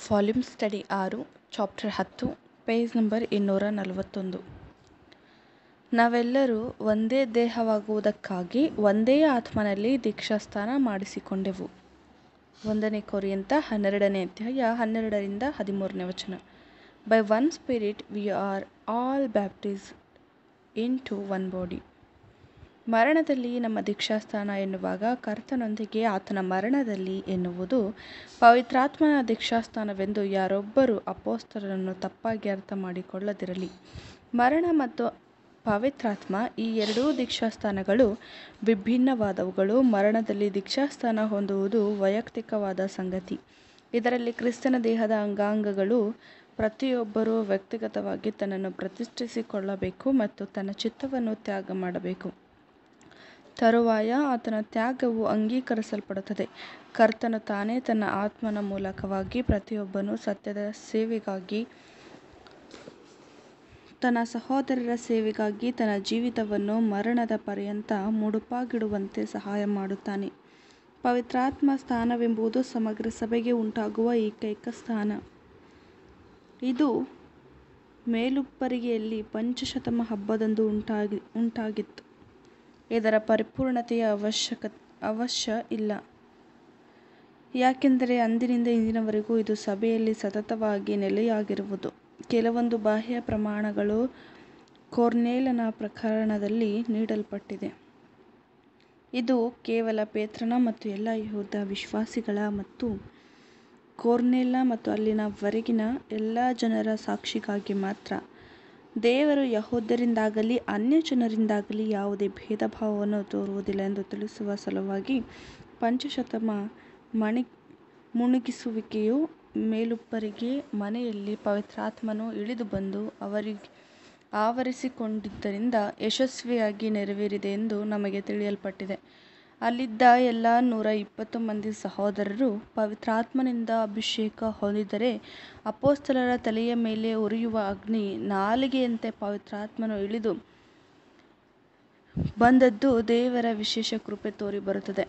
volume study ಆರು chapter ಹತ್ತು page number ಇನ್ನೂರ ನಲವತ್ತೊಂದು ನಾವೆಲ್ಲರೂ ಒಂದೇ ದೇಹವಾಗುವುದಕ್ಕಾಗಿ ಒಂದೇ ಆತ್ಮನಲ್ಲಿ ದೀಕ್ಷಾಸ್ನಾನ ಮಾಡಿಸಿಕೊಂಡೆವು ಒಂದನೇ ಕೊರಿಯಂತ ಹನ್ನೆರಡನೇ ಅಧ್ಯಾಯ ಹನ್ನೆರಡರಿಂದ ಹದಿಮೂರನೇ ವಚನ by one spirit we are all baptised into one body ಮರಣದಲ್ಲಿ ನಮ್ಮ ದೀಕ್ಷಾಸ್ಥಾನ ಎನ್ನುವಾಗ ಕರ್ತನೊಂದಿಗೆ ಆತನ ಮರಣದಲ್ಲಿ ಎನ್ನುವುದು ಪವಿತ್ರಾತ್ಮನ ದೀಕ್ಷಾಸ್ಥಾನವೆಂದು ಯಾರೊಬ್ಬರು ಅಪೋಸ್ತಲರನ್ನು ತಪ್ಪಾಗಿ ಅರ್ಥ ಮಾಡಿಕೊಳ್ಳದಿರಲಿ ಮರಣ ಮತ್ತು ಪವಿತ್ರಾತ್ಮ ಈ ಎರಡೂ ದೀಕ್ಷಾಸ್ಥಾನಗಳು ವಿಭಿನ್ನವಾದವುಗಳು ಮರಣದಲ್ಲಿ ದೀಕ್ಷಾಸ್ಥಾನ ಹೊಂದುವುದು ವೈಯಕ್ತಿಕವಾದ ಸಂಗತಿ ಇದರಲ್ಲಿ ಕ್ರಿಸ್ತನ ದೇಹದ ಅಂಗಾಂಗಗಳು ಪ್ರತಿಯೊಬ್ಬರೂ ವ್ಯಕ್ತಿಗತವಾಗಿ ತನ್ನನ್ನು ಪ್ರತಿಷ್ಠಿಸಿಕೊಳ್ಳಬೇಕು ಮತ್ತು ತನ್ನ ಚಿತ್ತವನ್ನು ತ್ಯಾಗ ಮಾಡಬೇಕು ತರುವಾಯ ಆತನ ತ್ಯಾಗವು ಅಂಗೀಕರಿಸಲ್ಪಡುತ್ತದೆ ಕರ್ತನು ತಾನೇ ತನ್ನ ಆತ್ಮನ ಮೂಲಕವಾಗಿ ಪ್ರತಿಯೊಬ್ಬನು ಸತ್ಯದ ಸೇವೆಗಾಗಿ ತನ್ನ ಸಹೋದರರ ಸೇವೆಗಾಗಿ ತನ್ನ ಜೀವಿತವನ್ನು ಮರಣದ ಪರ್ಯಂತ ಮುಡುಪಾಗಿಡುವಂತೆ ಸಹಾಯ ಮಾಡುತ್ತಾನೆ ಪವಿತ್ರಾತ್ಮ ಸ್ಥಾನವೆಂಬುದು ಸಮಗ್ರ ಸಭೆಗೆ ಉಂಟಾಗುವ ಏಕೈಕ ಸ್ಥಾನ ಇದು ಮೇಲುಪ್ಪರಿಗೆಯಲ್ಲಿ ಪಂಚಶತಮ ಹಬ್ಬದಂದು ಉಂಟಾಗಿ ಉಂಟಾಗಿತ್ತು ಇದರ ಪರಿಪೂರ್ಣತೆಯ ಅವಶ್ಯಕ ಅವಶ್ಯ ಇಲ್ಲ ಯಾಕೆಂದರೆ ಅಂದಿನಿಂದ ಇಂದಿನವರೆಗೂ ಇದು ಸಭೆಯಲ್ಲಿ ಸತತವಾಗಿ ನೆಲೆಯಾಗಿರುವುದು ಕೆಲವೊಂದು ಬಾಹ್ಯ ಪ್ರಮಾಣಗಳು ಕೊರ್ನೇಲನ ಪ್ರಕರಣದಲ್ಲಿ ನೀಡಲ್ಪಟ್ಟಿದೆ ಇದು ಕೇವಲ ಪೇತ್ರನ ಮತ್ತು ಎಲ್ಲ ಯಹೂದ ವಿಶ್ವಾಸಿಗಳ ಮತ್ತು ಕೊರ್ನೇಲ ಮತ್ತು ಅಲ್ಲಿನ ವರೆಗಿನ ಎಲ್ಲ ಜನರ ಸಾಕ್ಷಿಗಾಗಿ ಮಾತ್ರ ದೇವರು ಯಹೂದ್ಯರಿಂದಾಗಲಿ ಅನ್ಯ ಜನರಿಂದಾಗಲಿ ಯಾವುದೇ ಭೇದ ಭಾವವನ್ನು ತೋರುವುದಿಲ್ಲ ಎಂದು ತಿಳಿಸುವ ಸಲುವಾಗಿ ಪಂಚಶತಮ ಮಣಿ ಮುಳುಗಿಸುವಿಕೆಯು ಮೇಲುಪ್ಪರಿಗೆ ಮನೆಯಲ್ಲಿ ಪವಿತ್ರಾತ್ಮನು ಇಳಿದು ಬಂದು ಅವರಿಗೆ ಆವರಿಸಿಕೊಂಡಿದ್ದರಿಂದ ಯಶಸ್ವಿಯಾಗಿ ನೆರವೇರಿದೆ ಎಂದು ನಮಗೆ ತಿಳಿಯಲ್ಪಟ್ಟಿದೆ ಅಲ್ಲಿದ್ದ ಎಲ್ಲ ನೂರ ಇಪ್ಪತ್ತು ಮಂದಿ ಸಹೋದರರು ಪವಿತ್ರಾತ್ಮನಿಂದ ಅಭಿಷೇಕ ಹೊಂದಿದರೆ ಅಪೋಸ್ತಲರ ತಲೆಯ ಮೇಲೆ ಉರಿಯುವ ಅಗ್ನಿ ನಾಲಿಗೆಯಂತೆ ಪವಿತ್ರಾತ್ಮನು ಇಳಿದು ಬಂದದ್ದು ದೇವರ ವಿಶೇಷ ಕೃಪೆ ತೋರಿ ಬರುತ್ತದೆ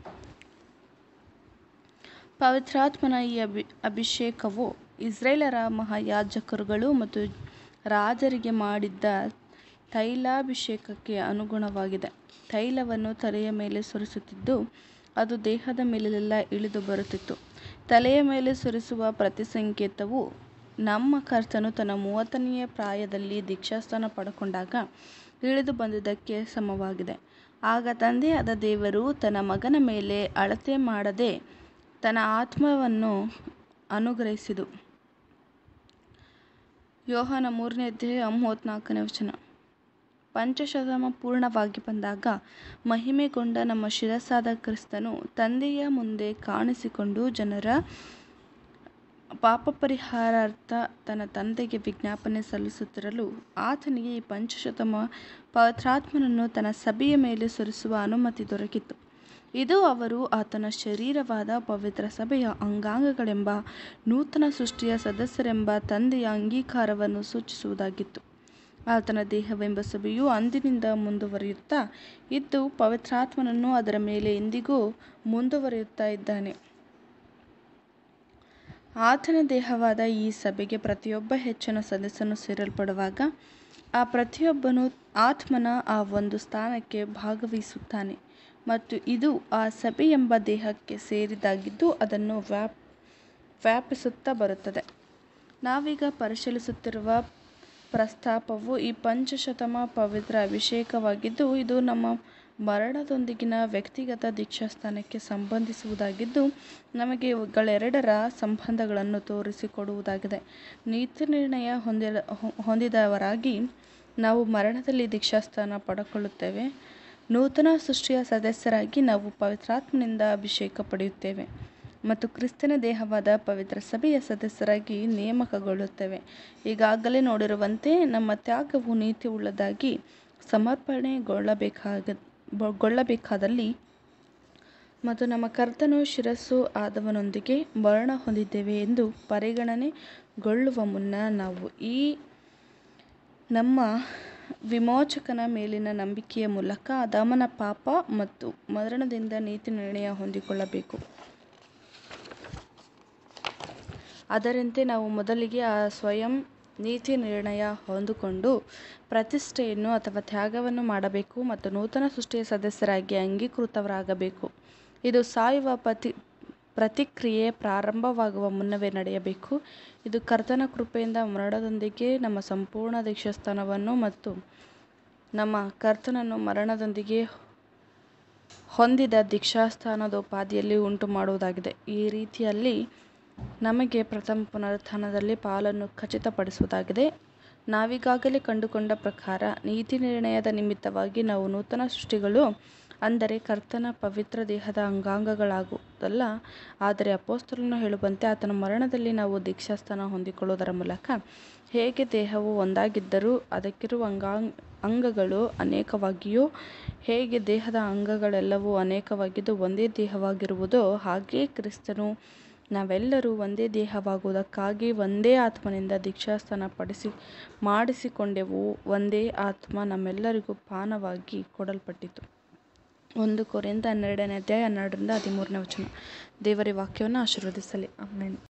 ಪವಿತ್ರಾತ್ಮನ ಈ ಅಭಿ ಅಭಿಷೇಕವು ಇಸ್ರೇಲರ ಮಹಾಯಾಜಕರುಗಳು ಮತ್ತು ರಾಜರಿಗೆ ಮಾಡಿದ್ದ ತೈಲಾಭಿಷೇಕಕ್ಕೆ ಅನುಗುಣವಾಗಿದೆ ತೈಲವನ್ನು ತಲೆಯ ಮೇಲೆ ಸುರಿಸುತ್ತಿದ್ದು ಅದು ದೇಹದ ಮೇಲೆಲ್ಲ ಇಳಿದು ಬರುತ್ತಿತ್ತು ತಲೆಯ ಮೇಲೆ ಸುರಿಸುವ ಪ್ರತಿ ಸಂಕೇತವು ನಮ್ಮ ಕರ್ತನು ತನ್ನ ಮೂವತ್ತನೆಯ ಪ್ರಾಯದಲ್ಲಿ ದೀಕ್ಷಾಸ್ಥಾನ ಪಡ್ಕೊಂಡಾಗ ಇಳಿದು ಬಂದಿದ್ದಕ್ಕೆ ಸಮವಾಗಿದೆ ಆಗ ತಂದೆಯಾದ ದೇವರು ತನ್ನ ಮಗನ ಮೇಲೆ ಅಳತೆ ಮಾಡದೆ ತನ್ನ ಆತ್ಮವನ್ನು ಅನುಗ್ರಹಿಸಿದು ಯೋಹಾನ ಮೂರನೇ ಅಧ್ಯಾಯ ಮೂವತ್ತ್ನಾಲ್ಕನೇ ವಚನ ಪಂಚಶತಮ ಪೂರ್ಣವಾಗಿ ಬಂದಾಗ ಮಹಿಮೆಗೊಂಡ ನಮ್ಮ ಶಿರಸಾದ ಕ್ರಿಸ್ತನು ತಂದೆಯ ಮುಂದೆ ಕಾಣಿಸಿಕೊಂಡು ಜನರ ಪಾಪ ಪರಿಹಾರಾರ್ಥ ತನ್ನ ತಂದೆಗೆ ವಿಜ್ಞಾಪನೆ ಸಲ್ಲಿಸುತ್ತಿರಲು ಆತನಿಗೆ ಈ ಪಂಚಶತಮ ಪವಿತ್ರಾತ್ಮನನ್ನು ತನ್ನ ಸಭೆಯ ಮೇಲೆ ಸುರಿಸುವ ಅನುಮತಿ ದೊರಕಿತು ಇದು ಅವರು ಆತನ ಶರೀರವಾದ ಪವಿತ್ರ ಸಭೆಯ ಅಂಗಾಂಗಗಳೆಂಬ ನೂತನ ಸೃಷ್ಟಿಯ ಸದಸ್ಯರೆಂಬ ತಂದೆಯ ಅಂಗೀಕಾರವನ್ನು ಸೂಚಿಸುವುದಾಗಿತ್ತು ಆತನ ದೇಹವೆಂಬ ಸಭೆಯು ಅಂದಿನಿಂದ ಮುಂದುವರಿಯುತ್ತಾ ಇದ್ದು ಪವಿತ್ರಾತ್ಮನನ್ನು ಅದರ ಮೇಲೆ ಎಂದಿಗೂ ಮುಂದುವರಿಯುತ್ತಾ ಇದ್ದಾನೆ ಆತನ ದೇಹವಾದ ಈ ಸಭೆಗೆ ಪ್ರತಿಯೊಬ್ಬ ಹೆಚ್ಚಿನ ಸದಸ್ಯನು ಸೇರಲ್ಪಡುವಾಗ ಆ ಪ್ರತಿಯೊಬ್ಬನು ಆತ್ಮನ ಆ ಒಂದು ಸ್ಥಾನಕ್ಕೆ ಭಾಗವಹಿಸುತ್ತಾನೆ ಮತ್ತು ಇದು ಆ ಸಭೆ ಎಂಬ ದೇಹಕ್ಕೆ ಸೇರಿದಾಗಿದ್ದು ಅದನ್ನು ವ್ಯಾಪ್ ವ್ಯಾಪಿಸುತ್ತಾ ಬರುತ್ತದೆ ನಾವೀಗ ಪರಿಶೀಲಿಸುತ್ತಿರುವ ಪ್ರಸ್ತಾಪವು ಈ ಪಂಚಶತಮ ಪವಿತ್ರ ಅಭಿಷೇಕವಾಗಿದ್ದು ಇದು ನಮ್ಮ ಮರಣದೊಂದಿಗಿನ ವ್ಯಕ್ತಿಗತ ದೀಕ್ಷಾಸ್ಥಾನಕ್ಕೆ ಸಂಬಂಧಿಸುವುದಾಗಿದ್ದು ನಮಗೆ ಇವುಗಳೆರಡರ ಸಂಬಂಧಗಳನ್ನು ತೋರಿಸಿಕೊಡುವುದಾಗಿದೆ ನೀತಿ ನಿರ್ಣಯ ಹೊಂದಿದ ಹೊಂದಿದವರಾಗಿ ನಾವು ಮರಣದಲ್ಲಿ ದೀಕ್ಷಾಸ್ಥಾನ ಪಡೆದುಕೊಳ್ಳುತ್ತೇವೆ ನೂತನ ಸೃಷ್ಟಿಯ ಸದಸ್ಯರಾಗಿ ನಾವು ಪವಿತ್ರಾತ್ಮನಿಂದ ಅಭಿಷೇಕ ಪಡೆಯುತ್ತೇವೆ ಮತ್ತು ಕ್ರಿಸ್ತನ ದೇಹವಾದ ಪವಿತ್ರ ಸಭೆಯ ಸದಸ್ಯರಾಗಿ ನೇಮಕಗೊಳ್ಳುತ್ತೇವೆ ಈಗಾಗಲೇ ನೋಡಿರುವಂತೆ ನಮ್ಮ ತ್ಯಾಗವು ನೀತಿ ಉಳ್ಳದಾಗಿ ಸಮರ್ಪಣೆಗೊಳ್ಳಬೇಕಾಗ ಗೊಳ್ಳಬೇಕಾದಲ್ಲಿ ಮತ್ತು ನಮ್ಮ ಕರ್ತನು ಶಿರಸ್ಸು ಆದವನೊಂದಿಗೆ ಮರಣ ಹೊಂದಿದ್ದೇವೆ ಎಂದು ಪರಿಗಣನೆಗೊಳ್ಳುವ ಮುನ್ನ ನಾವು ಈ ನಮ್ಮ ವಿಮೋಚಕನ ಮೇಲಿನ ನಂಬಿಕೆಯ ಮೂಲಕ ಅದಾಮನ ಪಾಪ ಮತ್ತು ಮರಣದಿಂದ ನೀತಿ ನಿರ್ಣಯ ಹೊಂದಿಕೊಳ್ಳಬೇಕು ಅದರಂತೆ ನಾವು ಮೊದಲಿಗೆ ಆ ಸ್ವಯಂ ನೀತಿ ನಿರ್ಣಯ ಹೊಂದಿಕೊಂಡು ಪ್ರತಿಷ್ಠೆಯನ್ನು ಅಥವಾ ತ್ಯಾಗವನ್ನು ಮಾಡಬೇಕು ಮತ್ತು ನೂತನ ಸೃಷ್ಟಿಯ ಸದಸ್ಯರಾಗಿ ಅಂಗೀಕೃತರಾಗಬೇಕು ಇದು ಸಾಯುವ ಪತಿ ಪ್ರತಿಕ್ರಿಯೆ ಪ್ರಾರಂಭವಾಗುವ ಮುನ್ನವೇ ನಡೆಯಬೇಕು ಇದು ಕರ್ತನ ಕೃಪೆಯಿಂದ ಮರಣದೊಂದಿಗೆ ನಮ್ಮ ಸಂಪೂರ್ಣ ದೀಕ್ಷಾಸ್ನಾನವನ್ನು ಮತ್ತು ನಮ್ಮ ಕರ್ತನನ್ನು ಮರಣದೊಂದಿಗೆ ಹೊಂದಿದ ದೀಕ್ಷಾಸ್ನಾನೋಪಾದಿಯಲ್ಲಿ ಉಂಟುಮಾಡುವುದಾಗಿದೆ ಈ ರೀತಿಯಲ್ಲಿ ನಮಗೆ ಪ್ರಥಮ ಪುನರುತ್ಥಾನದಲ್ಲಿ ಪಾಲನ್ನು ಖಚಿತಪಡಿಸುವುದಾಗಿದೆ ನಾವೀಗಾಗಲೇ ಕಂಡುಕೊಂಡ ಪ್ರಕಾರ ನೀತಿ ನಿರ್ಣಯದ ನಿಮಿತ್ತವಾಗಿ ನಾವು ನೂತನ ಸೃಷ್ಟಿಗಳು ಅಂದರೆ ಕರ್ತನ ಪವಿತ್ರ ದೇಹದ ಅಂಗಾಂಗಗಳಾಗುವುದಲ್ಲ ಆದರೆ ಅಪೊಸ್ತಲನು ಹೇಳುವಂತೆ ಆತನ ಮರಣದಲ್ಲಿ ನಾವು ದೀಕ್ಷಾಸ್ನಾನ ಹೊಂದಿಕೊಳ್ಳುವುದರ ಮೂಲಕ ಹೇಗೆ ದೇಹವು ಒಂದಾಗಿದ್ದರೂ ಅದಕ್ಕಿರುವ ಅಂಗಾಂಗ ಅಂಗಗಳು ಅನೇಕವಾಗಿಯೋ ಹೇಗೆ ದೇಹದ ಅಂಗಗಳೆಲ್ಲವೂ ಅನೇಕವಾಗಿದ್ದು ಒಂದೇ ದೇಹವಾಗಿರುವುದೋ ಹಾಗೆಯೇ ಕ್ರಿಸ್ತನು ನಾವೆಲ್ಲರೂ ಒಂದೇ ದೇಹವಾಗುವುದಕ್ಕಾಗಿ ಒಂದೇ ಆತ್ಮನಿಂದ ದೀಕ್ಷಾಸ್ನಾನ ಪಡಿಸಿ ಮಾಡಿಸಿಕೊಂಡೆವು ಒಂದೇ ಆತ್ಮ ನಮ್ಮೆಲ್ಲರಿಗೂ ಪಾನವಾಗಿ ಕೊಡಲ್ಪಟ್ಟಿತು ಒಂದು ಕೊರಿಂಥ ಹನ್ನೆರಡನೇ ಅಧ್ಯಾಯ ಹನ್ನೆರಡರಿಂದ ಹದಿಮೂರನೇ ವಚನ ದೇವರ ವಾಕ್ಯವನ್ನು ಆಶೀರ್ವದಿಸಲಿ ಆಮೇನ್